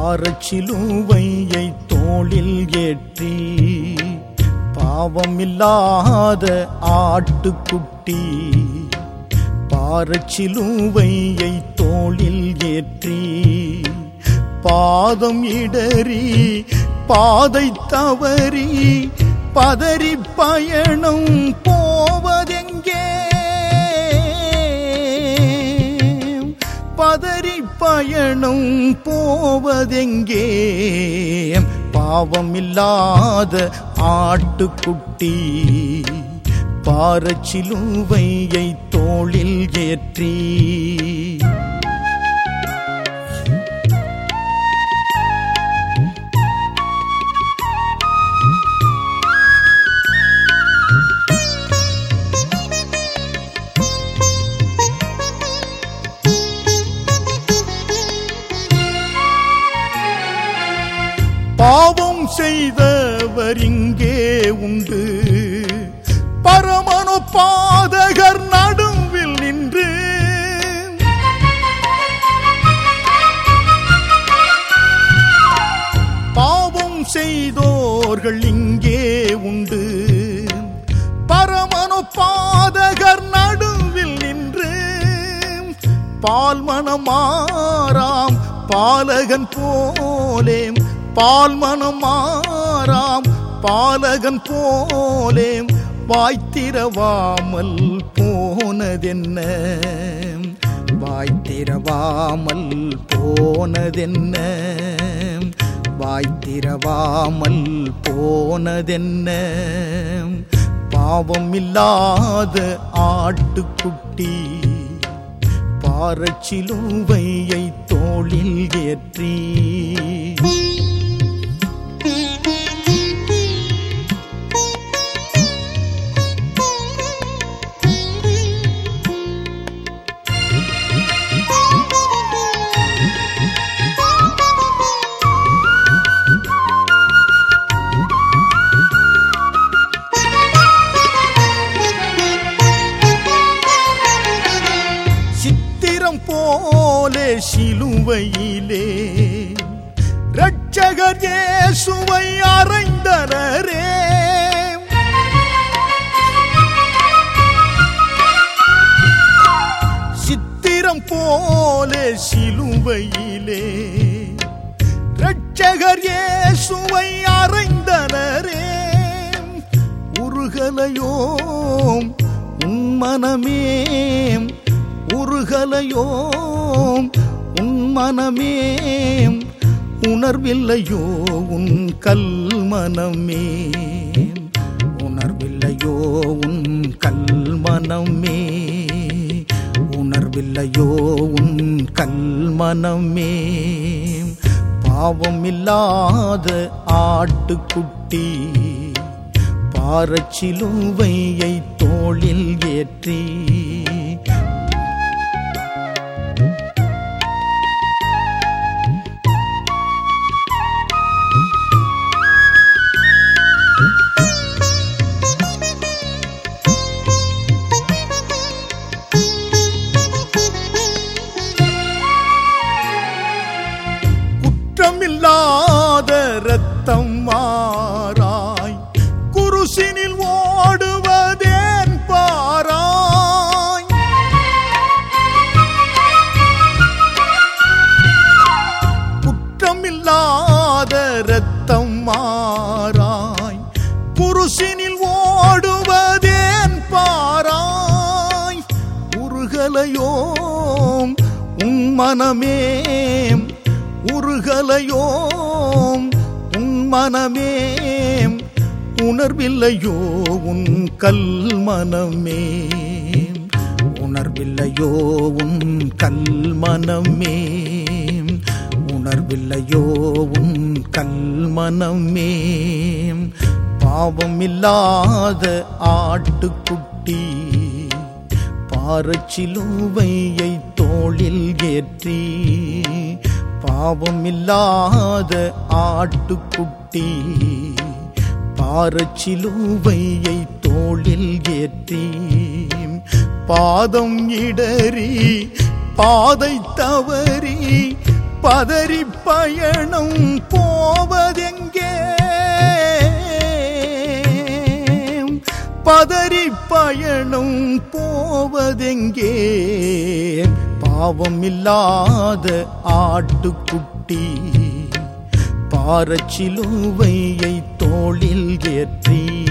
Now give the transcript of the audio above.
பாரச்சிலுவையை தோளில் ஏற்றி பாவமில்லாத ஆட்டுக்குட்டி பாரச்சிலுவையை தோளில் ஏற்றி பாதம் இடறி பாதை தவறி பதறி பயணம் போவதெங்கே பதறி பயணம் போவதெங்கே பாவமில்லாத ஆட்டுக்குட்டி பாரச்சிலுவையை தோளில் ஏற்றி பாவம் செய்தவர் இங்கே உண்டு பரமனு பாதகர் நடுவில் நின்று பாவம் செய்தோர்கள் இங்கே உண்டு பரமனு பாதகர் நடுவில் நின்று பால் மனமாறாம் பாலகன் போலேம் பால் மனமாறாம் பாலகன் போலேம் வாய்த்திரவாமல் போனதென்ன வாய்த்திரவாமல் போனதென்ன வாய்த்திரவாமல் போனதென்ன பாவம் இல்லாத ஆட்டுக்குட்டி பாரச்சிலுவையை தோளில் ஏற்றி சித்திரம் போலே சிலுவையிலே ரட்சகர் இயேசுவை அறைந்தனரே சித்திரம் போலே சிலுவையிலே ரட்சகர் இயேசுவை அறைந்தனரே உருகலையோம் உன் மனமேம் உருகலையோம் உன் மனமேம் உணர்வில்லையோ உன் கல்மனமே உணர்வில்லையோ உன் கல்மனமே உணர்வில்லையோ உன் கல்மனமே பாவம் இல்லாத ஆட்டுக்குட்டி பாரச்சிலுவையை தோளில் ஏற்றி குற்றமில்லாத இரத்தம் மாறாய் குருசினில் ஓடுவதேன் பாராய் குற்றமில்லாத இரத்தம் மாறாய் குருசினில் ஓடுவதேன் பாராய் உருகலையோம் உன் மனமேம் உருகலையோம் உன் மனமேம் உணர்வில்லையோ உன் கல்மனமே உணர்வில்லையோ உன் கல்மனமே உணர்வில்லையோ உன் கல்மனமே பாவம் இல்லாத ஆட்டுக்குட்டி பாரச்சிலுவையை தோளில் ஏற்றி பாவம் இல்லாத ஆட்டுக்குட்டி பாரச்சிலுவையை தோளில் ஏற்றி பாதம் இடறி பாதை தவறி பதறி பயணம் போவதெங்கே பதறி பயணம் போவதெங்கே பாவம் இல்லாத ஆட்டுக்குட்டி பாரச்சிலுவையை தோளில் ஏற்றி